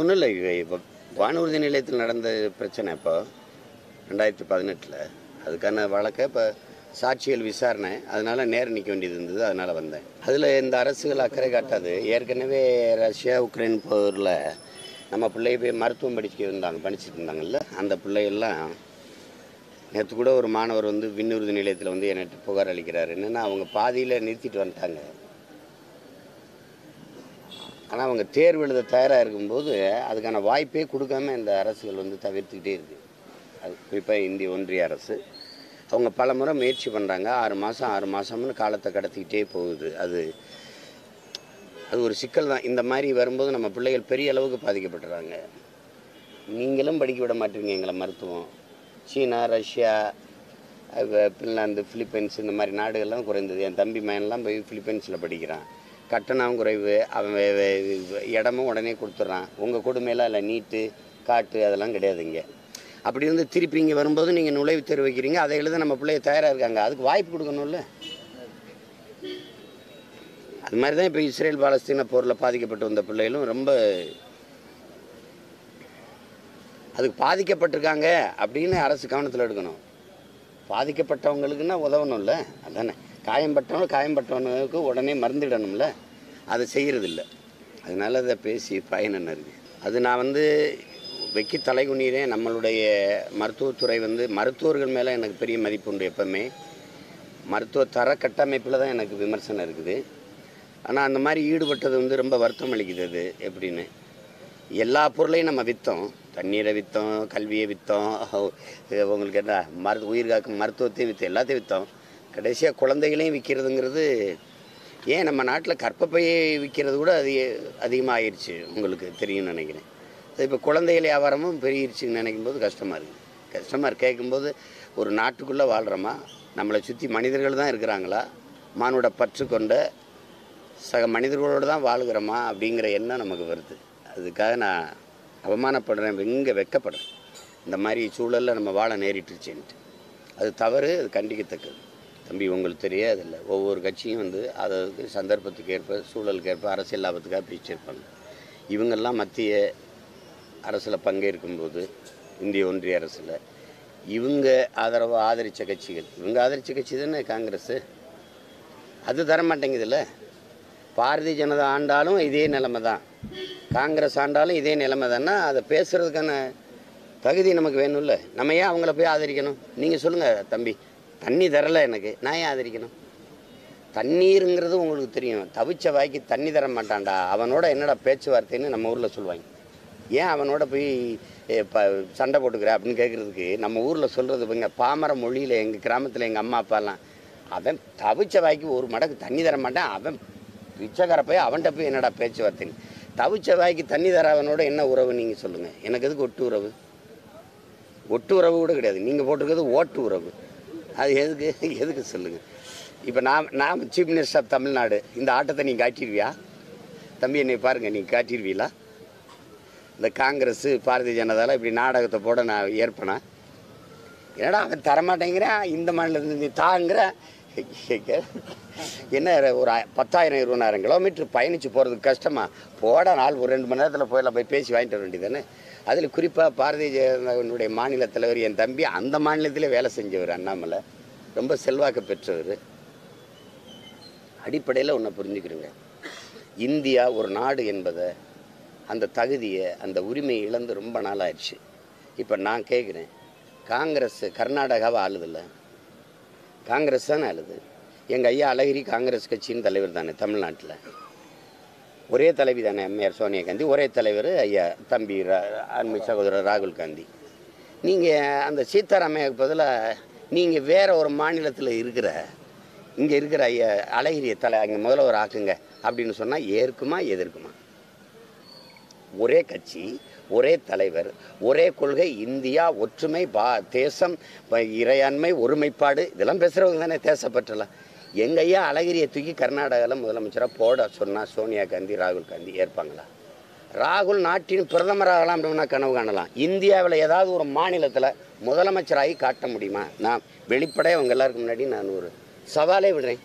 ஒன்றும் இல்லை இப்போ வானூர்தி நிலையத்தில் நடந்த பிரச்சனை இப்போ ரெண்டாயிரத்தி பதினெட்டில் அதுக்கான வழக்கை இப்போ சாட்சிகள் விசாரணை அதனால் நேரம் நிற்க வேண்டியது இருந்தது அதனால் வந்தேன் அதில் இந்த அரசுகள் அக்கறை காட்டாது ஏற்கனவே ரஷ்யா உக்ரைன் போரில் நம்ம பிள்ளைய போய் மருத்துவம் படிக்க இருந்தாங்க படிச்சுட்டு இருந்தாங்கல்ல அந்த பிள்ளைகள்லாம் நேற்று கூட ஒரு மாணவர் வந்து விண்ணூர்தி நிலையத்தில் வந்து என்கிட்ட புகார் அளிக்கிறார் என்னென்னா அவங்க பாதியில் நிறுத்திட்டு வந்துட்டாங்க ஆனால் அவங்க தேர்வு எழுத தயாராக இருக்கும்போது அதுக்கான வாய்ப்பே கொடுக்காம இந்த அரசுகள் வந்து தவிர்த்துக்கிட்டே இருக்குது அது குறிப்பாக இந்திய ஒன்றிய அரசு அவங்க பல முறை முயற்சி பண்ணுறாங்க ஆறு மாதம் ஆறு மாதம்னு காலத்தை கடத்திக்கிட்டே போகுது அது அது ஒரு சிக்கல் தான் இந்த மாதிரி வரும்போது நம்ம பிள்ளைகள் பெரிய அளவுக்கு பாதிக்கப்பட்டுறாங்க நீங்களும் படிக்க விட மாட்டீங்க எங்களை மருத்துவம் சீனா ரஷ்யா அஹ் பின்லாந்து பிலிப்பைன்ஸ் இந்த மாதிரி நாடுகள்லாம் குறைந்தது என் தம்பி மயன்லாம் போய் பிலிப்பைன்ஸில் படிக்கிறான் கட்டணம் குறைவு அவன் வே- வே- இடமும் உடனே கொடுத்துட்றான் உங்கள் கொடுமையெல்லாம் இல்லை நீட்டு காட்டு அதெல்லாம் கிடையாது இங்கே அப்படி இருந்து திருப்பி இங்கே வரும்போது நீங்கள் நுழைவுத் தேர்வு வைக்கிறீங்க அதை எழுத நம்ம பிள்ளைய தயாராக இருக்காங்க அதுக்கு வாய்ப்பு கொடுக்கணும்ல அது மாதிரி தான் இப்போ இஸ்ரேல் பாலஸ்தீன போரில் பாதிக்கப்பட்டு வந்த பிள்ளைகளும் ரொம்ப அதுக்கு பாதிக்கப்பட்டிருக்காங்க அப்படின்னு அரசு கவனத்தில் எடுக்கணும் பாதிக்கப்பட்டவங்களுக்குன்னா உதவணும்ல அதானே காயம்பட்டவனும் காயம்பட்டவனுக்கு உடனே மருந்திடணும்ல அதை செய்கிறதில்ல அதனால அதை பேசி பயன் என்ன இருக்குது அது நான் வந்து வெக்கி தலைகுனிறேன் நம்மளுடைய மருத்துவத்துறை வந்து மருத்துவர்கள் மேலே எனக்கு பெரிய மதிப்பு உண்டு எப்பவுமே மருத்துவ தர கட்டமைப்பில் தான் எனக்கு விமர்சனம் இருக்குது ஆனால் அந்த மாதிரி ஈடுபட்டது வந்து ரொம்ப வருத்தம் அளிக்குது அது எப்படின்னு எல்லா பொருளையும் நம்ம விற்றோம் தண்ணீரை விற்றோம் கல்வியை விற்றோம் உங்களுக்கு என்ன மரு உயிர் காக்கும் மருத்துவத்தையும் விற்றோம் எல்லாத்தையும் விற்றோம் கடைசியாக குழந்தைகளையும் விற்கிறதுங்கிறது ஏன் நம்ம நாட்டில் கற்பப்பையை விற்கிறது கூட அதிக அதிகமாக ஆயிடுச்சு உங்களுக்கு தெரியும்னு நினைக்கிறேன் இப்போ குழந்தைகள் வியாபாரமும் பெருகிருச்சுன்னு நினைக்கும் போது கஷ்டமாக இருக்குது கஷ்டமாக இருக்கு கேட்கும்போது ஒரு நாட்டுக்குள்ளே வாழ்கிறோமா நம்மளை சுற்றி மனிதர்கள் தான் இருக்கிறாங்களா மானுட பற்று கொண்ட சக மனிதர்களோடு தான் வாழுகிறோமா அப்படிங்கிற எண்ணம் நமக்கு வருது அதுக்காக நான் அவமானப்படுறேன் எங்கே வெக்கப்படுறேன் இந்த மாதிரி சூழலில் நம்ம வாழ நேரிட்டுருச்சுன்ட்டு அது தவறு அது கண்டிக்கத்தக்கது தம்பி உங்களுக்கு தெரியாதில்ல ஒவ்வொரு கட்சியும் வந்து அதற்கு சந்தர்ப்பத்துக்கு ஏற்ப சூழலுக்கு ஏற்ப அரசியல் லாபத்துக்காக பிரிச்சிருப்பாங்க இவங்கெல்லாம் மத்திய அரசில் பங்கேற்கும்போது இந்திய ஒன்றிய அரசில் இவங்க ஆதரவு ஆதரித்த கட்சிகள் இவங்க ஆதரித்த கட்சி தானே காங்கிரஸு அது தர மாட்டேங்குதுல்ல பாரதிய ஜனதா ஆண்டாலும் இதே நிலைமை தான் காங்கிரஸ் ஆண்டாலும் இதே நிலைமை தானே அதை பேசுகிறதுக்கான தகுதி நமக்கு வேணும்ல நம்ம ஏன் அவங்கள போய் ஆதரிக்கணும் நீங்கள் சொல்லுங்கள் தம்பி தண்ணி தரல எனக்கு நான் ஏன் ஆதரிக்கணும் தண்ணீருங்கிறது உங்களுக்கு தெரியும் தவிச்ச வாய்க்கு தண்ணி தர மாட்டான்டா அவனோட என்னடா பேச்சுவார்த்தைன்னு நம்ம ஊரில் சொல்லுவாங்க ஏன் அவனோட போய் ஏ, ப சண்டை போட்டுக்கிற அப்படின்னு கேட்குறதுக்கு நம்ம ஊரில் சொல்கிறது இவங்க பாமர மொழியில் எங்கள் கிராமத்தில் எங்கள் அம்மா அப்பாலாம் அவன் தவிச்ச வாய்க்கு ஒரு மடக்கு தண்ணி தர மாட்டான் அவன் பிச்சைக்கார போய் அவன்கிட்ட போய் என்னடா பேச்சுவார்த்தைன்னு தவிச்ச வாய்க்கு தண்ணி தராதவனோட என்ன உறவு நீங்கள் சொல்லுங்கள் எனக்கு எதுக்கு ஒட்டு உறவு ஒட்டு உறவு கூட கிடையாது நீங்கள் போட்டிருக்கிறது ஓட்டு உறவு அது எதுக்கு எதுக்கு சொல்லுங்கள் இப்போ நான் நான் சீஃப் மினிஸ்டர் ஆஃப் தமிழ்நாடு இந்த ஆட்டத்தை நீ காட்டிடுவியா தம்பி என்னை பாருங்கள் நீ காட்டிடுவீங்களா இந்த காங்கிரஸ் பாரதிய ஜனதாவில் இப்படி நாடகத்தை போட நான் ஏற்பேனா என்னடா அவன் தரமாட்டேங்கிறான் இந்த மாநிலத்தில் நீ தாங்கிற என்ன ஒரு ஆ- பத்தாயிரம் இருபதாயிரம் கிலோமீட்டர் பயணித்து போகிறதுக்கு கஷ்டமா போட நாள் ஒரு ரெண்டு மணி நேரத்தில் போயிடலாம் போய் பேசி வாங்கிட்டு வர வேண்டியதானே அதில் குறிப்பாக பாரதிய ஜனதாவினுடைய மாநில தலைவர் என் தம்பி அந்த மாநிலத்திலே வேலை செஞ்சவர் அண்ணாமலை ரொம்ப செல்வாக்கு பெற்றவர் அடிப்படையில் ஒன்றை புரிஞ்சுக்கிறேங்க இந்தியா ஒரு நாடு என்பதை அந்த தகுதியை அந்த உரிமையை இழந்து ரொம்ப நாள் ஆயிடுச்சு இப்போ நான் கேட்குறேன் காங்கிரஸ் கர்நாடகாவை ஆளுதில்ல காங்கிரஸ் தானே ஆளுது எங்கள் ஐயா அழகிரி காங்கிரஸ் கட்சியின் தலைவர் தானே தமிழ்நாட்டில் ஒரே தலைவி தானே அம்மையார் சோனியா காந்தி ஒரே தலைவர் ஐயா தம்பி ரா அண்மை சகோதரர் ராகுல் காந்தி நீங்கள் அந்த சீதாராமையாவுக்கு பதிலாக நீங்கள் வேற ஒரு மாநிலத்தில் இருக்கிற இங்கே இருக்கிற ஐயா அழகிரிய தலை அங்கே முதல்வர் ஆக்குங்க அப்படின்னு சொன்னால் ஏற்குமா எதிர்க்குமா ஒரே கட்சி ஒரே தலைவர் ஒரே கொள்கை இந்தியா ஒற்றுமை பா தேசம் ப- இறையாண்மை ஒருமைப்பாடு இதெல்லாம் பேசுகிறவங்க தானே தேசப்பற்றலாம் எங்கள் ஐயா அழகிரியை தூக்கி கர்நாடகாவில் முதலமைச்சராக போட சொன்னால் சோனியா காந்தி ராகுல் காந்தி ஏற்பாங்களா ராகுல் நாட்டின் பிரதமராகலாம் அப்படின்னா கனவு காணலாம் இந்தியாவில் ஏதாவது ஒரு மாநிலத்தில் முதலமைச்சராகி காட்ட முடியுமா நான் வெளிப்படையாக அவங்க எல்லாருக்கும் முன்னாடி நான் ஒரு சவாலே விடுறேன்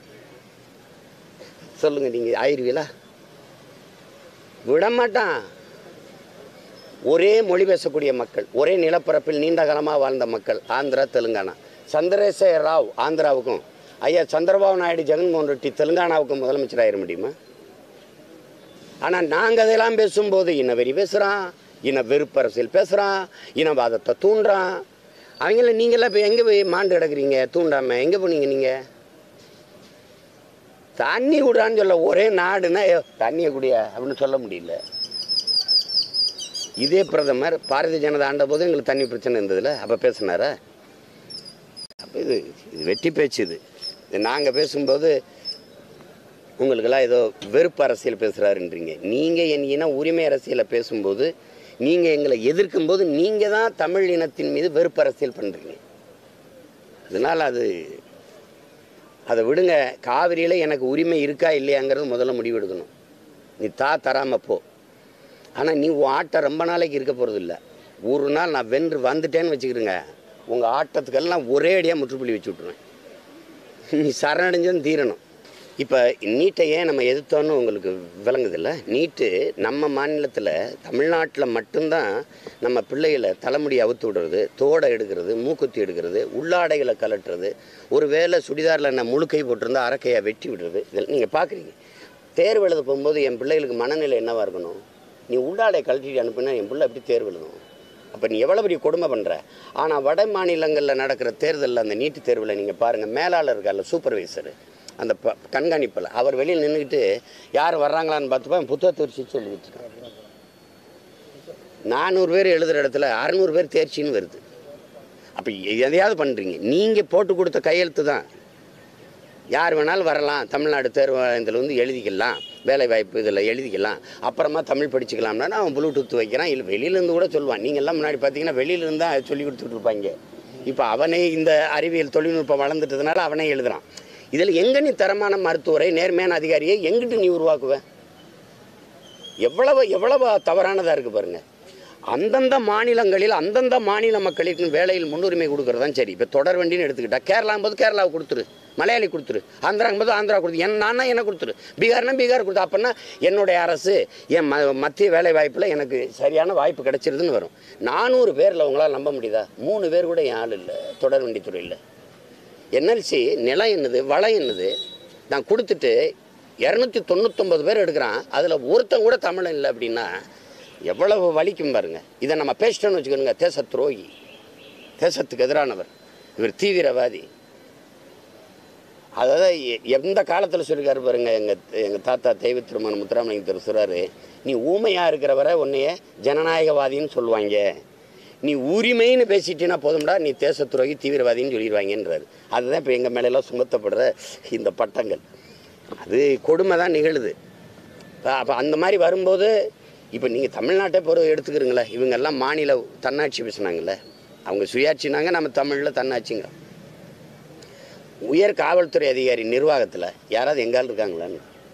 சொல்லுங்கள் நீங்கள் ஆயிருவீங்களா விட மாட்டான் ஒரே மொழி பேசக்கூடிய மக்கள் ஒரே நிலப்பரப்பில் நீண்ட காலமாக வாழ்ந்த மக்கள் ஆந்திரா தெலுங்கானா சந்திரசேகர ராவ் ஆந்திராவுக்கும் ஐயா சந்திரபாபு நாயுடு ஜெகன்மோகன் ரெட்டி தெலுங்கானாவுக்கும் முதலமைச்சர் ஆயிட முடியுமா ஆனால் நாங்கள் அதெல்லாம் பேசும்போது இன வெறி பேசுகிறான் இன வெறுப்பரசியல் பேசுகிறான் இனவாதத்தை தூண்டுறான் அவங்கள நீங்களாம் இப்போ எங்கே போய் மாண்டு கிடக்குறீங்க தூண்டாமல் எங்கே போனீங்க நீங்கள் தண்ணி விடுறான்னு சொல்ல ஒரே நாடுனா ஏ, தண்ணியை குடிய அப்படின்னு சொல்ல முடியல இதே பிரதமர் பாரதிய ஜனதா ஆண்ட போது எங்களுக்கு தண்ணி பிரச்சனை இருந்ததுல அப்போ பேசினாரா அப்போ இது இது வெட்டி பேச்சு இது இது நாங்கள் பேசும்போது உங்களுக்கெல்லாம் ஏதோ வெறுப்பு அரசியல் பேசுகிறாருன்றீங்க நீங்கள் என் இன உரிமை அரசியலை பேசும்போது நீங்கள் எங்களை எதிர்க்கும்போது நீங்கள் தான் தமிழ் இனத்தின் மீது வெறுப்பு அரசியல் பண்ணுறீங்க அதனால் அது அதை விடுங்க காவிரியில் எனக்கு உரிமை இருக்கா இல்லையாங்கிறது முதல்ல முடிவெடுக்கணும் நீ தா தராமல் போ ஆனால் நீ உன் ஆட்டம் ரொம்ப நாளைக்கு இருக்க போகிறது இல்லை ஒரு நாள் நான் வென்று வந்துட்டேன்னு வச்சுக்கிறேங்க உங்கள் ஆட்டத்துக்கெல்லாம் ஒரே அடியாக முற்றுப்புள்ளி வச்சு விட்ருவேன் நீ சரணடைஞ்சதும் தீரணும் இப்போ நீட்டை ஏன் நம்ம எதிர்த்தோன்னு உங்களுக்கு விளங்குதில்ல நீட்டு நம்ம மாநிலத்தில் தமிழ்நாட்டில் மட்டும்தான் நம்ம பிள்ளைகளை தலைமுடி அவுத்து விடுறது தோடை எடுக்கிறது மூக்குத்தி எடுக்கிறது உள்ளாடைகளை கலட்டுறது ஒரு வேளை சுடிதாரில் நான் முழுக்கை போட்டிருந்தா அரக்கையை வெட்டி விடுறது இதெல்லாம் நீங்கள் பார்க்குறீங்க தேர்வு எழுத போகும்போது என் பிள்ளைகளுக்கு மனநிலை என்னவாக இருக்கணும் நீ உள்ளாடை கழட்டிட்டு அனுப்புனா என் பிள்ளை எப்படி தேர்வு எழுதும் அப்போ நீ எவ்வளோ பெரிய கொடுமை பண்ணுற ஆனால் வட மாநிலங்களில் நடக்கிற தேர்தலில் அந்த நீட்டு தேர்வில் நீங்கள் பாருங்கள் மேலாளர் இருக்கார்ல சூப்பர்வைசர் அந்த ப கண்காணிப்பில் அவர் வெளியில் நின்றுக்கிட்டு யார் வர்றாங்களான்னு பார்த்துப்பா புத்தகத்தை ஒரு சிச்சு எழுதிட்டு இருக்காரு நானூறு பேர் எழுதுகிற இடத்துல அறநூறு பேர் தேர்ச்சின்னு வருது அப்போ எதையாவது பண்ணுறீங்க நீங்கள் போட்டு கொடுத்த கையெழுத்து தான் யார் வேணாலும் வரலாம் தமிழ்நாடு தேர்வாயத்தில் வந்து எழுதிக்கலாம் வேலை வாய்ப்பு இதில் எழுதிக்கலாம் அப்புறமா தமிழ் படிச்சுக்கலாம்னா அவன் ப்ளூடூத் வைக்கிறான் இல்லை வெளியிலேருந்து கூட சொல்லுவான் நீங்கள்லாம் முன்னாடி பார்த்தீங்கன்னா வெளியிலேருந்து தான் சொல்லி கொடுத்துட்டு இருப்பாங்க இப்போ அவனே இந்த அறிவியல் தொழில்நுட்பம் வளர்ந்துட்டதுனால அவனே எழுதுறான் இதில் எங்கே நீ தரமான மருத்துவரை நேர்மையான அதிகாரியை எங்கிட்டு நீ உருவாக்குவ எவ்வளவு எவ்வளவு தவறானதாக இருக்குது பாருங்கள் அந்தந்த மாநிலங்களில் அந்தந்த மாநில மக்களுக்கு வேலையில் முன்னுரிமை கொடுக்கறது தான் சரி இப்போ தொடர் வண்டின்னு எடுத்துக்கிட்டா கேரளாங்கும் போது கேரளாவை கொடுத்துரு மலையாளி கொடுத்துரு ஆந்திராங்கும் போது ஆந்திரா கொடுத்து என் நானா என்ன கொடுத்துரு பீகார்னா பீகார் கொடுத்து அப்படின்னா என்னுடைய அரசு என் ம மத்திய வேலை வாய்ப்பில் எனக்கு சரியான வாய்ப்பு கிடைச்சிருதுன்னு வரும் நானூறு பேரில் உங்களால் நம்ப முடியுதா மூணு பேர் கூட என் ஆள் இல்லை தொடர் வண்டி துறையில் என்எல்சி நிலம் என்னது வளம் என்னது நான் கொடுத்துட்டு இரநூத்தி தொண்ணூத்தொம்பது பேர் எடுக்கிறான் அதில் ஒருத்தன் கூட தமிழன் இல்லை அப்படின்னா எவ்வளவு வலிக்கும் பாருங்க இதை நம்ம பேசிட்டோன்னு வச்சுக்கோங்க தேச துரோகி தேசத்துக்கு எதிரானவர் இவர் தீவிரவாதி அதாவது எ- எந்த காலத்தில் சொல்லிருக்காரு பாருங்க எங்கள் எங்கள் தாத்தா தெய்வ திருமண முத்துராமலிங்க சொல்கிறாரு நீ ஊமையாக இருக்கிறவரை உன்னைய ஜனநாயகவாதின்னு சொல்லுவாங்க நீ உரிமைன்னு பேசிட்டீன்னா போதும்டா நீ தேச துரோகி தீவிரவாதின்னு சொல்லிடுவாங்கன்றாரு அதுதான் இப்போ எங்கள் மேலெல்லாம் சுமத்தப்படுற இந்த பட்டங்கள் அது கொடுமை தான் நிகழுது அப்போ அந்த மாதிரி வரும்போது இப்போ நீங்கள் தமிழ்நாட்டை பொறு எடுத்துக்கிறீங்களே இவங்கெல்லாம் மாநில தன்னாட்சி பேசுனாங்கல்ல அவங்க சுயாட்சினாங்க நம்ம தமிழில் தன்னாட்சிங்க உயர் காவல்துறை அதிகாரி நிர்வாகத்தில் யாராவது எங்கால் இருக்காங்களான்னு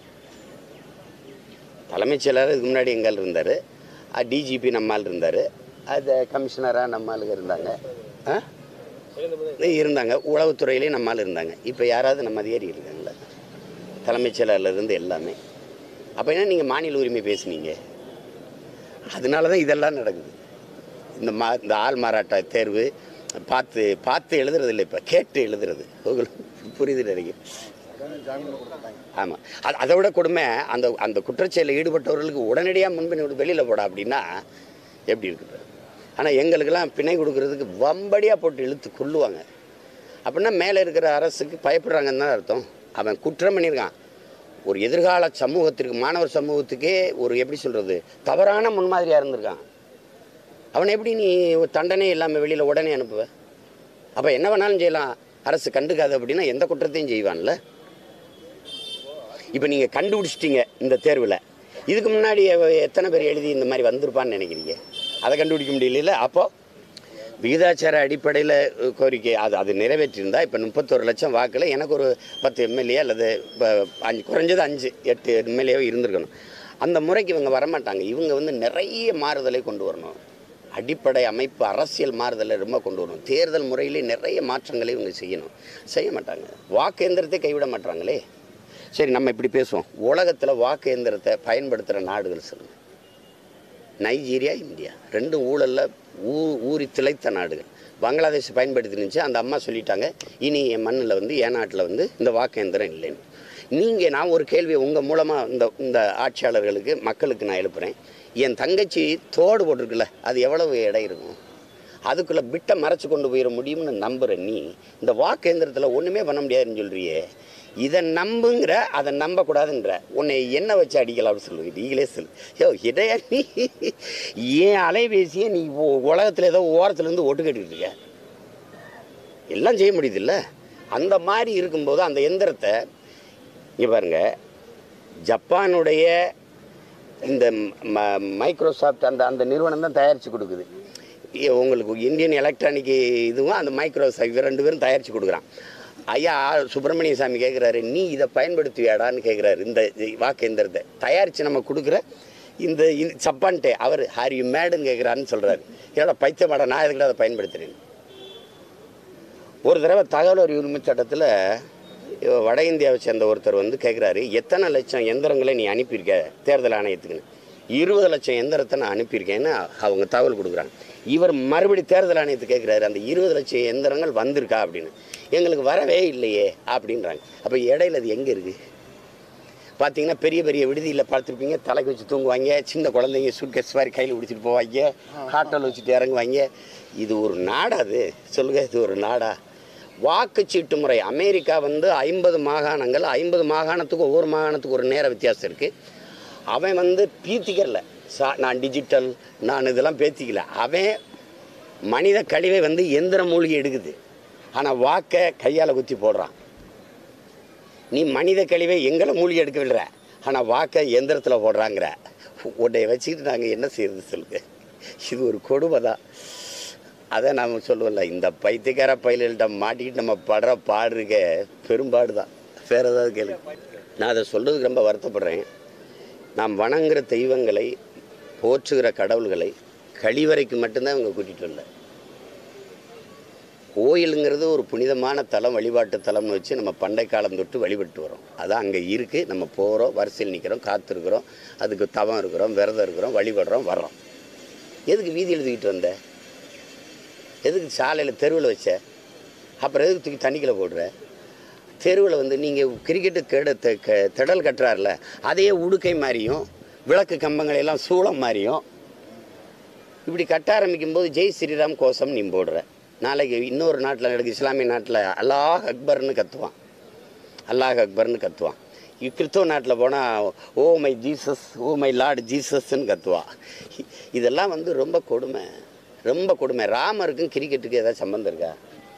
தலைமைச் செயலர் இதுக்கு முன்னாடி எங்கால் இருந்தார் டிஜிபி நம்மால் இருந்தார் அது கமிஷனராக நம்மாளுங்க இருந்தாங்க ஆ இருந்தாங்க உளவுத்துறையிலையும் நம்மால் இருந்தாங்க இப்போ யாராவது நம்ம அதிகாரி இருக்காங்களா தலைமைச் செயலர்ல இருந்து எல்லாமே அப்போ என்ன நீங்கள் மாநில உரிமை பேசுனீங்க அதனால தான் இதெல்லாம் நடக்குது இந்த மா இந்த ஆள் மாறாட்ட தேர்வு பார்த்து பார்த்து எழுதுறது இல்லை இப்போ கேட்டு எழுதுறது உங்களுக்கு புரியுது நினைக்கிறேன் ஆமாம் அது அதை விட கொடுமை அந்த அந்த குற்றச்செயலில் ஈடுபட்டவர்களுக்கு உடனடியாக முன்பின் வெளியில் போடா அப்படின்னா எப்படி இருக்குது ஆனால் எங்களுக்கெல்லாம் பிணை கொடுக்கறதுக்கு வம்படியாக போட்டு இழுத்து கொள்ளுவாங்க அப்படின்னா மேலே இருக்கிற அரசுக்கு பயப்படுறாங்கன்னு தான் அர்த்தம் அவன் குற்றம் பண்ணியிருக்கான் ஒரு எதிர்கால சமூகத்திற்கு மாணவர் சமூகத்துக்கே ஒரு எப்படி சொல்கிறது தவறான முன்மாதிரியாக இருந்திருக்கான் அவனை எப்படி நீ ஒரு தண்டனை இல்லாமல் வெளியில் உடனே அனுப்புவ அப்போ என்ன வேணாலும் செய்யலாம் அரசு கண்டுக்காது அப்படின்னா எந்த குற்றத்தையும் செய்வான்ல இப்போ நீங்கள் கண்டுபிடிச்சிட்டீங்க இந்த தேர்வில் இதுக்கு முன்னாடி எவ- எத்தனை பேர் எழுதி இந்த மாதிரி வந்திருப்பான்னு நினைக்கிறீங்க அதை கண்டுபிடிக்க முடியல அப்போ விகிதாச்சார அடிப்படையில் கோரிக்கை அது அது நிறைவேற்றியிருந்தா இப்போ முப்பத்தொரு லட்சம் வாக்கில் எனக்கு ஒரு பத்து எம்எல்ஏ அல்லது இப்போ அஞ்சு குறைஞ்சது அஞ்சு எட்டு எம்எல்ஏவோ இருந்திருக்கணும் அந்த முறைக்கு இவங்க வரமாட்டாங்க இவங்க வந்து நிறைய மாறுதலை கொண்டு வரணும் அடிப்படை அமைப்பு அரசியல் மாறுதலை ரொம்ப கொண்டு வரணும் தேர்தல் முறையிலே நிறைய மாற்றங்களை இவங்க செய்யணும் செய்ய மாட்டாங்க வாக்கு எந்திரத்தை கைவிட மாட்டாங்களே சரி நம்ம இப்படி பேசுவோம் உலகத்தில் வாக்கு எந்திரத்தை பயன்படுத்துகிற நாடுகள் சொல்லுங்கள் நைஜீரியா இந்தியா ரெண்டும் ஊழலில் ஊ ஊறி திளைத்த நாடுகள் பங்களாதேஷ் பயன்படுத்தினுச்சு அந்த அம்மா சொல்லிட்டாங்க இனி என் மண்ணில் வந்து என் நாட்டில் வந்து இந்த வாக்கு எந்திரம் இல்லைன்னு நீங்கள் நான் ஒரு கேள்வியை உங்கள் மூலமாக இந்த இந்த ஆட்சியாளர்களுக்கு மக்களுக்கு நான் எழுப்புகிறேன் என் தங்கச்சி தோடு போட்டிருக்குல்ல அது எவ்வளவு எடை இருக்கும் அதுக்குள்ளே பிட்டை மறைச்சு கொண்டு போயிட முடியும்னு நம்புகிற நீ இந்த வாக்கு எந்திரத்தில் ஒன்றுமே பண்ண முடியாதுன்னு சொல்கிறியே இதை நம்புங்கிற அதை நம்பக்கூடாதுன்ற உன்னை என்ன வச்சு அடிக்கலாம்னு சொல்லு நீங்களே சொல்லு யோ இடையா நீ ஏன் அலைபேசியை நீ உ- உலகத்தில் ஏதோ ஓரத்துலேருந்து ஒட்டு கட்டிட்டு இருக்க எல்லாம் செய்ய முடியுதுல்ல அந்த மாதிரி இருக்கும்போது அந்த எந்திரத்தை இங்கே பாருங்க ஜப்பானுடைய இந்த ம- மைக்ரோசாஃப்ட் அந்த அந்த நிறுவனம் தான் தயாரித்து கொடுக்குது இ- உங்களுக்கு இந்தியன் எலக்ட்ரானிக் இதுவும் அந்த மைக்ரோசாஃப்ட் இவ ரெண்டு பேரும் தயாரித்து கொடுக்குறான் ஐயா சுப்பிரமணிய சாமி கேட்குறாரு நீ இதை பயன்படுத்துவியாடான்னு கேட்குறாரு இந்த வாக்கு எந்திரத்தை தயாரித்து நம்ம கொடுக்குற இந்த இந்த சப்பான்ட்டே அவர் ஹார் யூ மேடுன்னு கேட்குறாருன்னு சொல்கிறாரு என்னோட பைத்தியமாடா நான் எதுக்கிட்ட அதை பயன்படுத்துகிறேன் ஒரு தடவை தகவல் அறிவு உரிமை சட்டத்தில் வட இந்தியாவை சேர்ந்த ஒருத்தர் வந்து கேட்குறாரு எத்தனை லட்சம் எந்திரங்களை நீ அனுப்பியிருக்க தேர்தல் ஆணையத்துக்குன்னு இருபது லட்சம் எந்திரத்தை நான் அனுப்பியிருக்கேன்னு அவங்க தகவல் கொடுக்குறாங்க இவர் மறுபடி தேர்தல் ஆணையத்துக்கு கேட்குறாரு அந்த இருபது லட்சம் எந்திரங்கள் வந்திருக்கா அப்படின்னு எங்களுக்கு வரவே இல்லையே அப்படின்றாங்க அப்போ இடையில அது எங்கே இருக்குது பார்த்தீங்கன்னா பெரிய பெரிய விடுதியில் பார்த்துருப்பீங்க தலைக்கு வச்சு தூங்குவாங்க சின்ன குழந்தைங்க சூட்கேஸ் மாதிரி கையில் பிடிச்சிட்டு போவாங்க ஹாட்டல் வச்சுட்டு இறங்குவாங்க இது ஒரு நாடா அது சொல்லுங்க இது ஒரு நாடா வாக்குச்சீட்டு முறை அமெரிக்கா வந்து ஐம்பது மாகாணங்கள் ஐம்பது மாகாணத்துக்கு ஒவ்வொரு மாகாணத்துக்கு ஒரு நேர வித்தியாசம் இருக்குது அவன் வந்து பீத்திக்கல சா நான் டிஜிட்டல் நான் இதெல்லாம் பேத்திக்கல அவன் மனித கழிவை வந்து எந்திர மூலிகை எடுக்குது ஆனால் வாக்கை கையால் குத்தி போடுறான் நீ மனித கழிவை எங்களை மூலிகை எடுக்கவில்லை ஆனால் வாக்கை எந்திரத்தில் போடுறாங்கிற உன்னைய வச்சுக்கிட்டு நாங்கள் என்ன செய்யறது சொல்லுங்க இது ஒரு கொடுமை தான் அதை நாம் சொல்லுவோம்ல இந்த பைத்தியக்கார பயில்கள்ட்ட மாட்டிக்கிட்டு நம்ம படுற பாடுறக்க பெரும்பாடு தான் வேற ஏதாவது கேளு நான் அதை சொல்கிறதுக்கு ரொம்ப வருத்தப்படுறேன் நாம் வணங்குற தெய்வங்களை போற்றுகிற கடவுள்களை கழிவறைக்கு மட்டும்தான் இவங்க கூட்டிகிட்டு வரல கோயிலுங்கிறது ஒரு புனிதமான தலம் வழிபாட்டு தலம்னு வச்சு நம்ம பண்டை காலம் தொட்டு வழிபட்டு வரோம் அதான் அங்கே இருக்குது நம்ம போகிறோம் வரிசையில் நிற்கிறோம் காத்திருக்கிறோம் அதுக்கு தவம் இருக்கிறோம் விரதம் இருக்கிறோம் வழிபடுறோம் வர்றோம் எதுக்கு வீதி எழுதிக்கிட்டு வந்த எதுக்கு சாலையில் தெருவில் வச்ச அப்புறம் எதுக்கு தூக்கி தண்ணிக்குள்ள போடுற தெருவில் வந்து நீங்கள் கிரிக்கெட்டு கெட தெ- க- திடல் கட்டுறாருல அதையே உடுக்கை மாதிரியும் விளக்கு கம்பங்களை எல்லாம் சூளம் மாதிரியும் இப்படி கட்ட ஆரம்பிக்கும் போது ஜெய் ஸ்ரீராம் கோஷம் நீ போடுற நாளைக்கு இன்னொரு நாட்டில் நடக்கு இஸ்லாமிய நாட்டில் அல்லாஹ் அக்பர்னு கத்துவான் அல்லாஹ் அக்பர்னு கத்துவான் இ- கிறிஸ்தவ நாட்டில் போனால் oh my Jesus oh my lord ஜீசஸ்ன்னு கத்துவான் இ- இதெல்லாம் வந்து ரொம்ப கொடுமை ரொம்ப கொடுமை ராமருக்கும் கிரிக்கெட்டுக்கு ஏதாவது சம்மந்தம் இருக்கா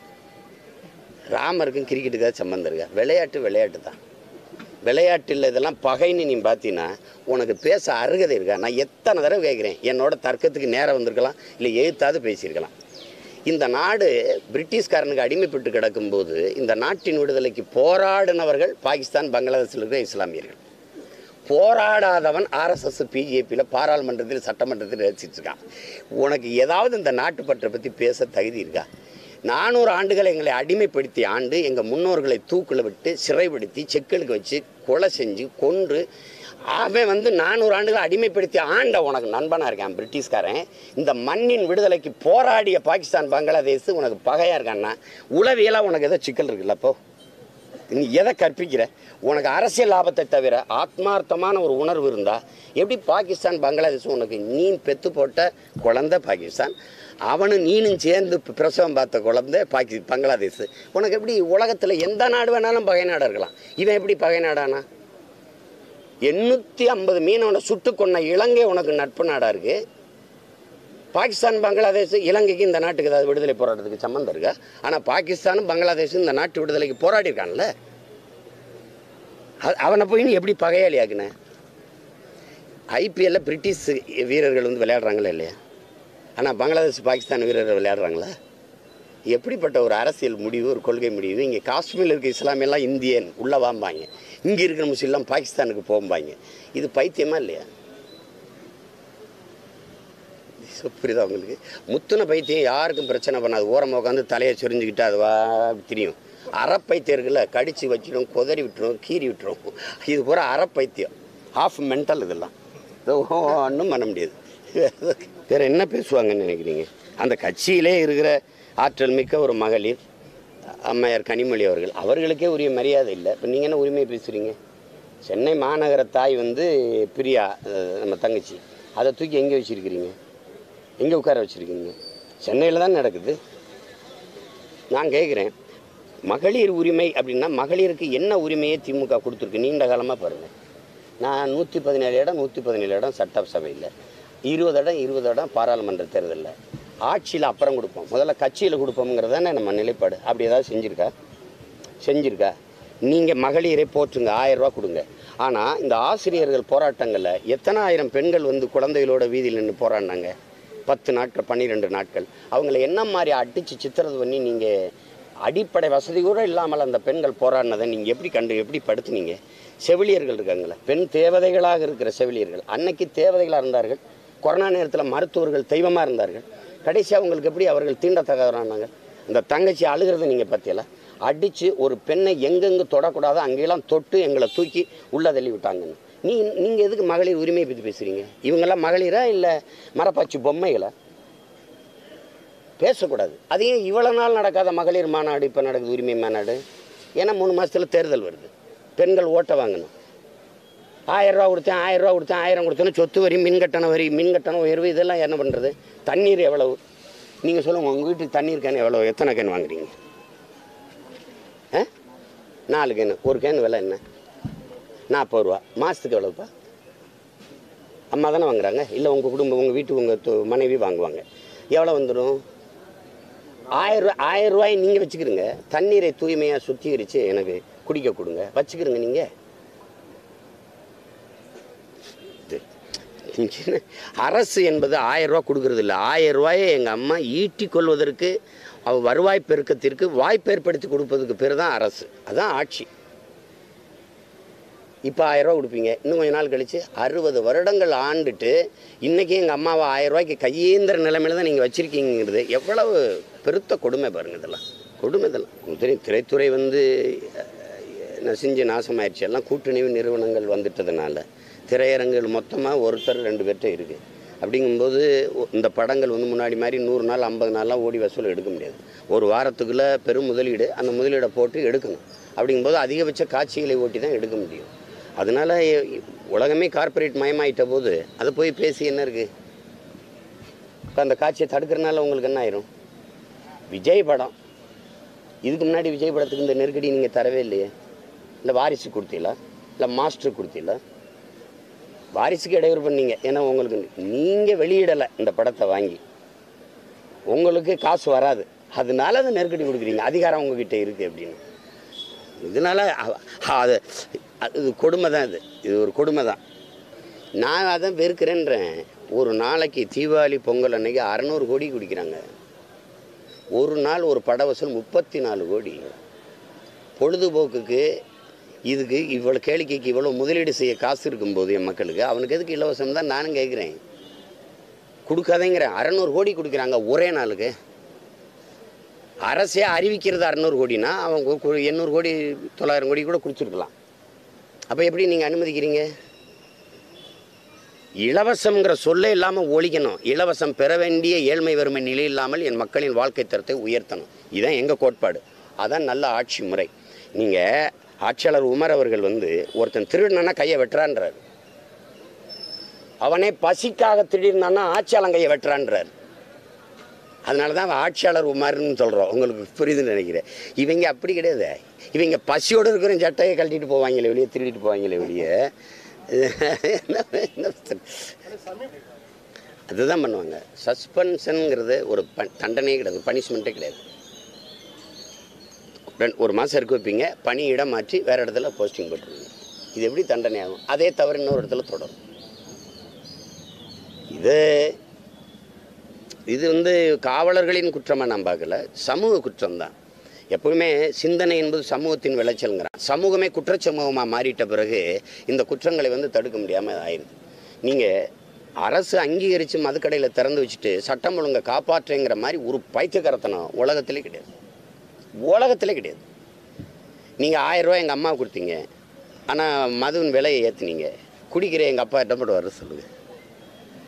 ராமருக்கும் கிரிக்கெட்டுக்கு ஏதாவது சம்மந்தம் இருக்கா விளையாட்டு விளையாட்டு தான் விளையாட்டில் இதெல்லாம் பகைன்னு நீ பார்த்தீங்கன்னா உனக்கு பேச அருகதை இருக்கா நான் எத்தனை தடவை கேட்குறேன் என்னோட தர்க்கத்துக்கு நேரம் வந்திருக்கலாம் இல்லை எழுத்தாவது பேசியிருக்கலாம் இந்த நாடு பிரிட்டிஷ்காரனுக்கு அடிமைப்பட்டு கிடக்கும்போது இந்த நாட்டின் விடுதலைக்கு போராடினவர்கள் பாகிஸ்தான் பங்களாதேஷில் இருக்கிற இஸ்லாமியர்கள் போராடாதவன் ஆர்எஸ்எஸ் பிஜேபியில் பாராளுமன்றத்தில் சட்டமன்றத்தில் ரசிச்சிட்டு இருக்கான் உனக்கு ஏதாவது இந்த நாட்டுப்பற்றை பற்றி பேச தகுதி இருக்கா நானூறு ஆண்டுகளை எங்களை அடிமைப்படுத்திய ஆண்டு எங்கள் முன்னோர்களை தூக்கில் விட்டு சிறைப்படுத்தி செக்கலுக்கு வச்சு கொலை செஞ்சு கொன்று அவன் வந்து நானூறு ஆண்டுகளை அடிமைப்படுத்தி ஆண்ட உனக்கு நண்பனாக இருக்கான் பிரிட்டிஷ்காரன் இந்த மண்ணின் விடுதலைக்கு போராடிய பாகிஸ்தான் பங்களாதேஷ் உனக்கு பகையாக இருக்கான்னா உளவியலாக உனக்கு ஏதோ சிக்கல் இருக்குல்ல அப்போ நீ எதை கற்பிக்கிற உனக்கு அரசியல் லாபத்தை தவிர ஆத்மார்த்தமான ஒரு உணர்வு இருந்தால் எப்படி பாகிஸ்தான் பங்களாதேஷ் உனக்கு நீ பெத்து போட்ட குழந்தை பாகிஸ்தான் அவனும் நீனும் சேர்ந்து பிரசவம் பார்த்த குழந்தை பாகி பங்களாதேஷ் உனக்கு எப்படி உலகத்தில் எந்த நாடு வேணாலும் பகை நாடாக இருக்கலாம் இவன் எப்படி பகை நாடானா எண்ணூற்றி ஐம்பது மீனவனை சுட்டு கொன்ன இலங்கை உனக்கு நட்பு நாடாக இருக்குது பாகிஸ்தான் பங்களாதேஷ் இலங்கைக்கு இந்த நாட்டுக்கு ஏதாவது விடுதலை போராட்டத்துக்கு சம்மந்தம் இருக்கா ஆனால் பாகிஸ்தானும் பங்களாதேஷும் இந்த நாட்டு விடுதலைக்கு போராடி இருக்கான்ல அது- அவனை போய் நீ எப்படி பகையாளி ஆக்குன ஐபிஎல்ல பிரிட்டிஷ் வீரர்கள் வந்து விளையாடுறாங்களா இல்லையா ஆனால் பங்களாதேஷ் பாகிஸ்தான் வீரர்கள் விளையாடுறாங்களா எப்படிப்பட்ட ஒரு அரசியல் முடிவு ஒரு கொள்கை முடிவு இங்கே காஷ்மீரில் இருக்க இஸ்லாமியெல்லாம் இந்தியன் உள்ளே வாம்பாங்க இங்கே இருக்கிற முஸ்லீம்லாம் பாகிஸ்தானுக்கு போம்பாங்க இது பைத்தியமா இல்லையா So, புரியுதா உங்களுக்கு முத்துன பைத்தியம் யாருக்கும் பிரச்சனை பண்ணாது ஓரமாக உட்காந்து தலையை சொரிஞ்சுக்கிட்டு அது வா தெரியும் அறப்பைத்தியர்களை கடிச்சு வச்சிடும் குதறி விட்டுரும் கீறி விட்டுரும் இது பூரா அறப்பைத்தியம் ஆஃப் மென்டல் இதெல்லாம் இது ஒன்றும் பண்ண முடியாது வேற என்ன பேசுவாங்கன்னு நினைக்கிறீங்க அந்த கட்சியிலே இருக்கிற ஆற்றல் மிக்க ஒரு மகளிர் அம்மையார் கனிமொழி அவர்கள் அவர்களுக்கே உரிய மரியாதை இல்லை இப்போ நீங்கள் என்ன உரிமையை பேசுகிறீங்க சென்னை மாநகர தாய் வந்து பிரியா அஹ், நம்ம தங்கச்சி அதை தூக்கி எங்கே வச்சுருக்கிறீங்க எங்கே உட்கார வச்சுருக்கீங்க சென்னையில் தான் நடக்குது நான் கேட்குறேன் மகளிர் உரிமை அப்படின்னா மகளிருக்கு என்ன உரிமையை திமுக கொடுத்துருக்கு நீண்ட காலமாக பாருங்கள் நான் நூற்றி பதினேழு இடம் நூற்றி பதினேழு இடம் சட்டசபையில் இருபது இடம் இருபது இடம் பாராளுமன்ற தேர்தலில் ஆட்சியில் அப்புறம் கொடுப்போம் முதல்ல கட்சியில் கொடுப்போம்ங்கிறது தானே நம்ம நிலைப்பாடு அப்படி ஏதாவது செஞ்சுருக்கா செஞ்சுருக்கா நீங்கள் மகளிரை போற்றுங்க ஆயிரம் ரூபா கொடுங்க ஆனால் இந்த ஆசிரியர்கள் போராட்டங்களில் எத்தனை ஆயிரம் பெண்கள் வந்து குழந்தைகளோட வீதியில் நின்று போராடினாங்க பத்து நாட்கள் பன்னிரெண்டு நாட்கள் அவங்கள என்ன மாதிரி அடித்து சித்திரது பண்ணி நீங்கள் அடிப்படை வசதி கூட இல்லாமல் அந்த பெண்கள் போராடினதை நீங்கள் எப்படி கண்டு எப்படி படுத்துனீங்க செவிலியர்கள் இருக்காங்களே பெண் தேவதைகளாக இருக்கிற செவிலியர்கள் அன்னைக்கு தேவதைகளாக இருந்தார்கள் கொரோனா நேரத்தில் மருத்துவர்கள் தெய்வமாக இருந்தார்கள் கடைசியாக உங்களுக்கு எப்படி அவர்கள் தீண்டத்தகாதவரானாங்க அந்த தங்கச்சி அழுகிறத நீங்கள் பற்றியல அடித்து ஒரு பெண்ணை எங்கெங்கே தொடக்கூடாதோ அங்கெல்லாம் தொட்டு எங்களை தூக்கி உள்ளே தள்ளி விட்டாங்கன்னு நீ நீங்கள் எதுக்கு மகளிர் உரிமையை பற்றி பேசுகிறீங்க இவங்கெல்லாம் மகளிரா இல்லை மரப்பாச்சி பொம்மைகளா பேசக்கூடாது அதையும் இவ்வளோ நாள் நடக்காத மகளிர் மாநாடு இப்போ நடக்குது உரிமை மாநாடு ஏன்னா மூணு மாதத்தில் தேர்தல் வருது பெண்கள் ஓட்டை வாங்கணும் ஆயிரம் ரூபா கொடுத்தேன் ஆயிரம் ரூபா கொடுத்தேன் ஆயிரம் கொடுத்தேன்னு சொத்து வரி மின் கட்டண வரி மின் கட்டணம் உயர்வு இதெல்லாம் என்ன பண்ணுறது தண்ணீர் எவ்வளவு நீங்கள் சொல்லுங்கள் உங்கள் வீட்டுக்கு தண்ணீர் கேன் எவ்வளோ எத்தனை கேன் வாங்குறீங்க ஆ நாலு கேன் ஒரு கேன் விலை என்ன நாற்பது ரூபா மாதத்துக்கு எவ்வளோப்பா அம்மா தானே வாங்குறாங்க இல்லை உங்கள் குடும்பம் உங்கள் வீட்டு உங்கள் மனைவி வாங்குவாங்க எவ்வளோ வந்துடும் ஆயிரம் ரூபாய் ஆயிரம் ரூபாய் நீங்கள் வச்சுக்கிறீங்க தண்ணீரை தூய்மையாக சுத்திகரித்து எனக்கு குடிக்க கொடுங்க வச்சுக்கிறீங்க நீங்கள் இது அரசு என்பது ஆயிரம் ரூபா கொடுக்கறது இல்லை ஆயிரம் ரூபாயை எங்கள் அம்மா ஈட்டி கொள்வதற்கு அவ வருவாய் பெருக்கத்திற்கு வாய்ப்பு ஏற்படுத்தி கொடுப்பதுக்கு பேர் தான் அரசு அதான் ஆட்சி இப்போ ஆயிரம் ரூபா கொடுப்பீங்க இன்னும் கொஞ்ச நாள் கழிச்சு அறுபது வருடங்கள் ஆண்டுட்டு இன்றைக்கி எங்கள் அம்மாவை ஆயிரம் ரூபாய்க்கு கையேந்திர நிலைமையில தான் நீங்கள் வச்சுருக்கீங்கிறது எவ்வளவு பெருத்த கொடுமை பாருங்க இதெல்லாம் கொடுமை இதெல்லாம் உங்களுக்கு தெரியும் திரைத்துறை வந்து அஹ், நசிஞ்சு நாசமாயிடுச்சு எல்லாம் கூட்டணி நிறுவனங்கள் வந்துட்டதுனால திரையரங்குகள் மொத்தமாக ஒருத்தர் ரெண்டு பேர்கிட்ட இருக்குது அப்படிங்கும்போது ஒ- இந்த படங்கள் வந்து முன்னாடி மாதிரி நூறு நாள் ஐம்பது நாள்லாம் ஓடி வசூல் எடுக்க முடியாது ஒரு வாரத்துக்குள்ளே பெரும் முதலீடு அந்த முதலீடை போட்டு எடுக்கணும் அப்படிங்கும்போது அதிகபட்ச காட்சிகளை ஓட்டி தான் எடுக்க முடியும் அதனால எ- உலகமே கார்ப்பரேட் மயமாயிட்ட போது அதை போய் பேசி என்ன இருக்குது இப்போ அந்த காட்சியை தடுக்கிறனால உங்களுக்கு என்ன ஆயிரும் விஜய் படம் இதுக்கு முன்னாடி விஜய் படத்துக்கு இந்த நெருக்கடி நீங்கள் தரவே இல்லையே இல்லை வாரிசு கொடுத்தீங்களா இல்லை மாஸ்டர் கொடுத்தீங்களா வாரிசுக்கு இடையூறு பண்ணீங்க ஏன்னா உங்களுக்கு நீங்கள் வெளியிடலை இந்த படத்தை வாங்கி உங்களுக்கு காசு வராது அதனால அதை நெருக்கடி கொடுக்குறீங்க அதிகாரம் உங்ககிட்ட இருக்குது அப்படின்னு இதனால அ- அது அது இது கொடுமை தான் இது இது ஒரு கொடுமை தான் நான் அதை வெறுக்கிறேன்றேன் ஒரு நாளைக்கு தீபாவளி பொங்கல் அன்னைக்கு அறநூறு கோடி குடிக்கிறாங்க ஒரு நாள் ஒரு பட வசூல் முப்பத்தி நாலு கோடி பொழுதுபோக்குக்கு இதுக்கு இவ்வளோ கேளிக்கைக்கு இவ்வளோ முதலீடு செய்ய காசு இருக்கும்போது என் மக்களுக்கு அவனுக்கு எதுக்கு இலவசம் தான் நானும் கேட்குறேன் கொடுக்காதேங்கிறேன் அறநூறு கோடி கொடுக்குறாங்க ஒரே நாளுக்கு அரசே அறிவிக்கிறது அறநூறு கோடினா அவன் கு- கு- எண்ணூறு கோடி தொள்ளாயிரம் கோடி கூட கொடுத்துருக்கலாம் அப்போ எப்படி நீங்கள் அனுமதிக்கிறீங்க இலவசம்ங்கிற சொல்லே இல்லாமல் ஒழிக்கணும் இலவசம் பெற வேண்டிய ஏழ்மை வறுமை நிலை இல்லாமல் என் மக்களின் வாழ்க்கை தரத்தை உயர்த்தணும் இதுதான் எங்கள் கோட்பாடு அதான் நல்ல ஆட்சி முறை நீங்கள் ஆட்சியாளர் உமர் அவர்கள் வந்து ஒருத்தன் திருடினா கையை வெட்டுறான்றார் அவனே பசிக்காக திடீர்னானா ஆட்சியாளன் கையை வெட்டுறான்றார் அதனால தான் அவன் ஆட்சியாளர் உமார்னு சொல்கிறோம் உங்களுக்கு புரியுதுன்னு நினைக்கிறேன் இவங்க அப்படி கிடையாது இவங்க பசியோடு இருக்கிற சட்டையை கழட்டிட்டு போவாங்களே வெளியே திருடிட்டு போவாங்களே வெளியே என்ன என்ன அதுதான் பண்ணுவாங்க சஸ்பென்ஷனுங்கிறது ஒரு ப தண்டனையே கிடையாது பனிஷ்மெண்ட்டே கிடையாது ரெண்டு ஒரு மாதம் இருக்க வைப்பீங்க பணி இடம் மாற்றி வேறு இடத்துல போஸ்டிங் போட்டுருவீங்க இது எப்படி தண்டனை ஆகும் அதே தவிர இன்னொரு இடத்துல தொடரும் இது இது வந்து காவலர்களின் குற்றமாக நான் பார்க்கல சமூக குற்றம்தான் எப்பவுமே சிந்தனை என்பது சமூகத்தின் விளைச்சல்ங்கிறான் சமூகமே குற்றச்சமூகமாக மாறிட்ட பிறகு இந்த குற்றங்களை வந்து தடுக்க முடியாமல் ஆயிடுது நீங்கள் அரசு அங்கீகரித்து மதுக்கடையில் திறந்து வச்சுட்டு சட்டம் ஒழுங்கை காப்பாற்றுங்கிற மாதிரி ஒரு பைத்தியக்காரத்தனம் உலகத்திலே கிடையாது உலகத்திலே கிடையாது நீங்கள் ஆயிரம் ரூபாய் எங்கள் அம்மா கொடுத்தீங்க ஆனால் மதுவின் விலையை ஏற்றுனீங்க குடிக்கிற எங்கள் அப்பா என்ன பண்ணுவார் சொல்லுங்கள்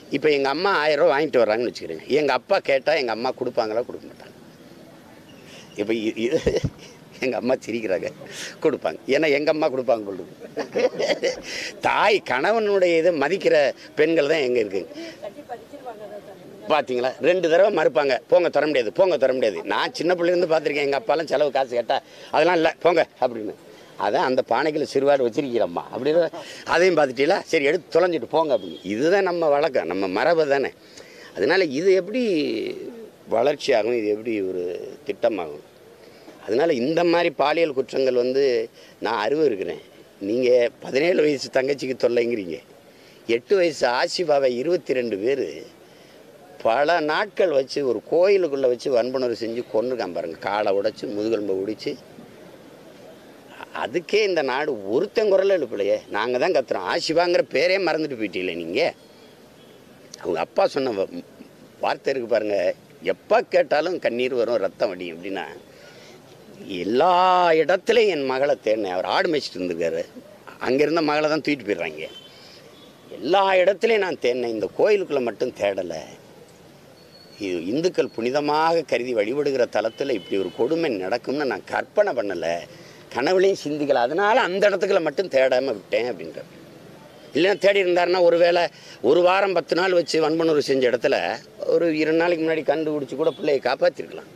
இப்போ எங்கள் அம்மா ஆயிரம் ரூபா வாங்கிட்டு வர்றாங்கன்னு வச்சுக்கிறேங்க எங்கள் அப்பா கேட்டால் எங்கள் அம்மா கொடுப்பாங்களா கொடுக்க மாட்டாங்க இப்போ இது எங்கள் அம்மா சிரிக்கிறாங்க கொடுப்பாங்க ஏன்னா எங்கள் அம்மா கொடுப்பாங்க கொள்ளுது தாய் கணவனுடைய இதை மதிக்கிற பெண்கள் தான் எங்கே இருக்குங்க பார்த்தீங்களா ரெண்டு தடவை மறுப்பாங்க போங்க தர முடியாது போங்க தர முடியாது நான் சின்ன பிள்ளைலேருந்து பார்த்துருக்கேன் எங்கள் அப்பாலாம் செலவு காசு கேட்டால் அதெல்லாம் இல்லை போங்க அப்படின்னு அதான் அந்த பானைகள் சிறுவாடு வச்சிருக்கிறம்மா அப்படின்னு அதையும் பார்த்துட்டீங்களா சரி எடுத்து தொலைஞ்சிட்டு போங்க அப்படின்னு இதுதான் நம்ம வழக்கம் நம்ம மரபு தானே அதனால் இது எப்படி வளர்ச்சி ஆகும் இது எப்படி ஒரு திட்டமாகும் அதனால் இந்த மாதிரி பாலியல் குற்றங்கள் வந்து நான் அறிவு இருக்கிறேன் நீங்கள் பதினேழு வயசு தங்கச்சிக்கு தொல்லைங்கிறீங்க எட்டு வயசு ஆசிபாவை இருபத்தி ரெண்டு பேர் பல நாட்கள் வச்சு ஒரு கோயிலுக்குள்ளே வச்சு வன்புணர்வு செஞ்சு கொண்டுருக்கான் பாருங்க காலை உடைச்சு முதுகெலும்பை உடிச்சு அதுக்கே இந்த நாடு ஒருத்தன் குரல் எழுப்பலையே நாங்கள் தான் கத்துறோம் ஆசிபாங்கிற பேரே மறந்துட்டு போயிட்டீங்களே நீங்கள் அவங்க அப்பா சொன்ன வ- வார்த்தை இருக்கு பாருங்க எப்போ கேட்டாலும் கண்ணீர் வரும் ரத்தம் வடி அப்படின்னா எல்லா இடத்துலையும் என் மகளை தேடினேன் அவர் ஆடு மேய்ச்சிட்டு இருந்திருக்காரு அங்கே இருந்த மகளை தான் தூக்கிட்டு போயிடுறாங்க எல்லா இடத்துலையும் நான் தேடினேன் இந்த கோயிலுக்குள்ளே மட்டும் தேடலை இது இந்துக்கள் புனிதமாக கருதி வழிபடுகிற தலத்தில் இப்படி ஒரு கொடுமை நடக்கும்னு நான் கற்பனை பண்ணலை கனவுலையும் சிந்திக்கல அதனால் அந்த இடத்துக்குள்ள மட்டும் தேடாமல் விட்டேன் அப்படின்ற இல்லைன்னா தேடி இருந்தாருன்னா ஒருவேளை ஒரு வாரம் பத்து நாள் வச்சு வன்புணர்வு செஞ்ச இடத்துல ஒரு இரண்டு நாளைக்கு முன்னாடி கண்டுபிடிச்சி கூட பிள்ளையை காப்பாற்றிருக்கலாம்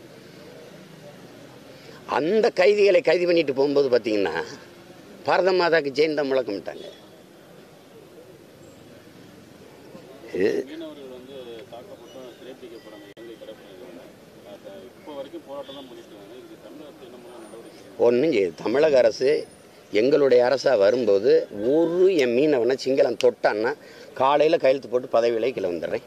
அந்த கைதிகளை கைது பண்ணிட்டு போகும்போது பார்த்தீங்கன்னா பாரத மாதாக்கு ஜெயின் தான் முழக்கமிட்டாங்க இது- மீனவர்கள் வந்து தாக்கப்பட்டும் சிறைப்பிடிக்கப்படாம இலங்கை கடற்படை இப்போ வரைக்கும் போராட்டம் தான் பண்ணிட்டு இருக்காங்க இதுக்கு தமிழகத்தில் என்ன மாதிரி நடவடிக்கை ஒன்றும் செய்யுது தமிழக அரசு எங்களுடைய அரசாக வரும்போது ஒரு என் மீனவனை சிங்களம் தொட்டான்னா காலையில் கையெழுத்து போட்டு பதவி விலைக்கில் வந்துடுறேன்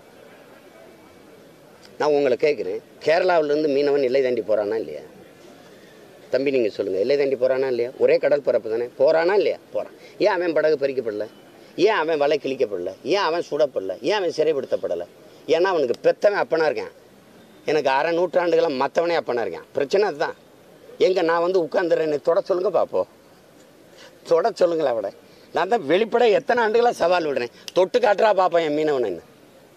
நான் உங்களை கேட்குறேன் கேரளாவிலேருந்து மீனவன் எல்லை தாண்டி போகிறானா இல்லையா தம்பி நீங்கள் சொல்லுங்கள் எல்லை தாண்டி போகிறானா இல்லையா ஒரே கடல் பரப்பு தானே போகிறானா இல்லையா போகிறான் ஏன் அவன் படகு பறிக்கப்படல ஏன் அவன் வலை கிழிக்கப்படல ஏன் அவன் சுடப்படல ஏன் அவன் சிறைப்படுத்தப்படலை ஏன்னா அவனுக்கு பெத்தவன் அப்பனா இருக்கான் எனக்கு அரை நூற்றாண்டுகளாக மற்றவனே அப்பனா இருக்கான் பிரச்சனை அதுதான் எங்க நான் வந்து உட்காந்துறேன் என்னை தொட சொல்லுங்க பாப்போம் தொட சொல்லுங்களேன் அவட நான் தான் வெளிப்பட எத்தனை ஆண்டுகளாக சவால் விடுறேன் தொட்டு காட்டுறா பாப்பேன் என் மீனவன் என்ன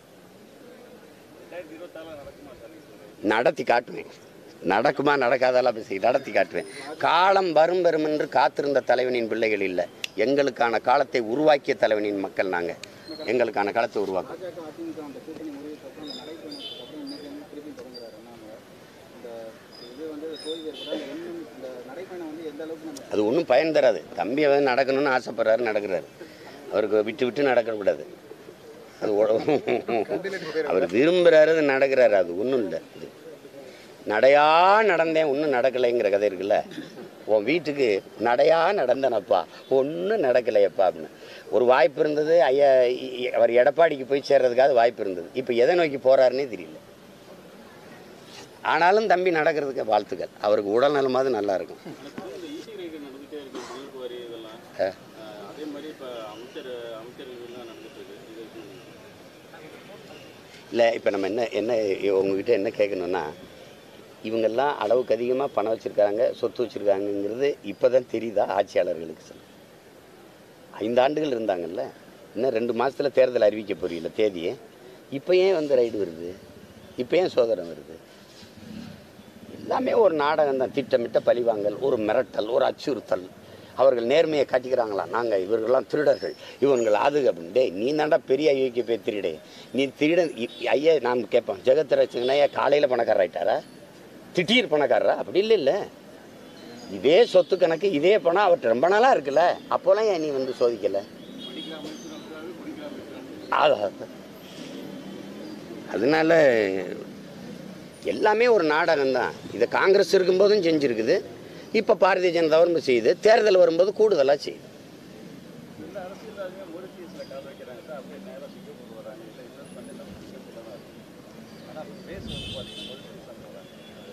நடத்தி காட்டுவேன் நடக்குமா நடக்காதெல்லாம் பேசி நடத்தி காட்டுவேன் காலம் வரும் வரும் என்று காத்திருந்த தலைவனின் பிள்ளைகள் இல்லை எங்களுக்கான காலத்தை உருவாக்கிய தலைவனின் மக்கள் நாங்கள் எங்களுக்கான காலத்தை உருவாக்கும் பாஜக அதிமுக அந்த கூட்டணி முறிவுக்கு அப்புறம் அந்த நடைபயணத்துக்கு அப்புறம் இன்னைக்கு வந்து திருப்பி தொடங்குறாரு அண்ணாமலை இந்த இது வந்து தோல்வி ஏற்படாது இன்னும் இந்த நடைபயணம் வந்து எந்த அளவுக்கு நம்ம அது ஒன்றும் பயன் தராது தம்பி அவன் நடக்கணும்னு ஆசைப்படுறாரு நடக்கிறாரு அவருக்கு விட்டு விட்டு நடக்கக்கூடாது அது ஒ- அவர் விரும்புகிறாரு அது நடக்கிறாரு அது ஒன்றும் இல்லை இது நடையா நடந்தேன் ஒன்றும் நடக்கலைங்கிற கதை இருக்குல்ல உன் வீட்டுக்கு நடையா நடந்தனப்பா ஒன்றும் நடக்கலையப்பா அப்படின்னு ஒரு வாய்ப்பு இருந்தது ஐயா இ- இ- அவர் எடப்பாடிக்கு போய் சேர்றதுக்காக வாய்ப்பு இருந்தது இப்போ எதை நோக்கி போகிறாருன்னே தெரியல ஆனாலும் தம்பி நடக்கிறதுக்கு வாழ்த்துக்கள் அவருக்கு உடல் நலமாவது நல்லா இருக்கும் எனக்கு இந்த ஈசி ரேகை நடந்துகிட்டே இருக்கு பங்குக்கு வரி இதெல்லாம் ஆ. அஹ் அதே மாதிரி இப்போ அமைச்சர் அமைச்சர்கள்லாம் நடந்துட்டு இருக்கு இது எப்படி இல்லை இப்போ நம்ம என்ன என்ன உங்ககிட்ட என்ன கேட்கணும்னா இவங்கெல்லாம் அளவுக்கு அதிகமாக பணம் வச்சுருக்காங்க சொத்து வச்சுருக்காங்கங்கிறது இப்போ தான் தெரியுதா ஆட்சியாளர்களுக்கு சார் ஐந்து ஆண்டுகள் இருந்தாங்கல்ல இன்னும் ரெண்டு மாதத்தில் தேர்தல் அறிவிக்க போறீங்கள தேதியை இப்போ ஏன் வந்து ரைடு வருது இப்போ ஏன் சோதனை வருது எல்லாமே ஒரு நாடகம் தான் திட்டமிட்ட பழிவாங்கல் ஒரு மிரட்டல் ஒரு அச்சுறுத்தல் அவர்கள் நேர்மையை காட்டிக்கிறாங்களா நாங்கள் இவர்கள்லாம் திருடர்கள் இவங்கள் அது அப்படின்னு டேய் நீ தாண்டா பெரிய ஐயோக்கிய போய் திருடே நீ திருட இ- ஐயா நான் கேட்பேன் ஜெகத்ரட்சங்கனா ஐயா காலையில் பணக்காரர் ஆயிட்டாரா திடீர் பணக்காரரா அப்படி இல்லை இல்லை இதே சொத்து கணக்கு இதே பணம் அவர்கிட்ட ரொம்ப நாளாக இருக்குல்ல அப்போலாம் ஏன் நீ வந்து சோதிக்கலை அதான். அதனால எல்லாமே ஒரு நாடகம் தான் இதை காங்கிரஸ் இருக்கும்போதும் செஞ்சுருக்குது இப்போ பாரதிய ஜனதா வரும்போது செய்யுது தேர்தல் வரும்போது கூடுதலாக செய்யுது இந்த அரசியலாக மொரிசியஸில் கால் வைக்கிறாங்க சார் அப்படியே நேராக சிங்கப்பூர் வராங்க இல்லை இன்வெஸ்ட் பண்ணி நம்ம சிங்கப்பூர் தான் இருக்கு ஆனால் பேஸ் வந்து பார்த்தீங்கன்னா மொரிசியஸ் அங்கே வராங்க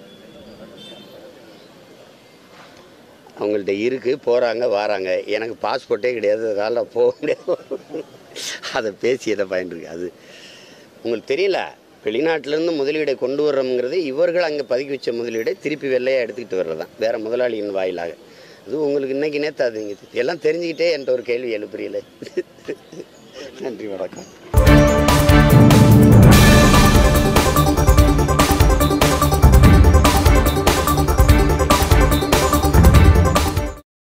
அவங்கள்ட்ட இருக்குது போகிறாங்க வராங்க எனக்கு பாஸ்போர்ட்டே கிடையாது அதனால் போக முடியாது அதை பேசி எதை பயன்படுது அது உங்களுக்கு தெரியல வெளிநாட்டிலேருந்து முதலீடை கொண்டு வர்றோங்கிறது இவர்கள் அங்கே பதுக்கி வச்ச முதலீடை திருப்பி வெள்ளையாக எடுத்துக்கிட்டு வர்றது தான் வேறு முதலாளியின் வாயிலாக அது உங்களுக்கு இன்னைக்கு நேற்று அது நீங்கள் எல்லாம் தெரிஞ்சுக்கிட்டே என்கிட்ட ஒரு கேள்வி எழுப்புறீங்களே நன்றி வணக்கம்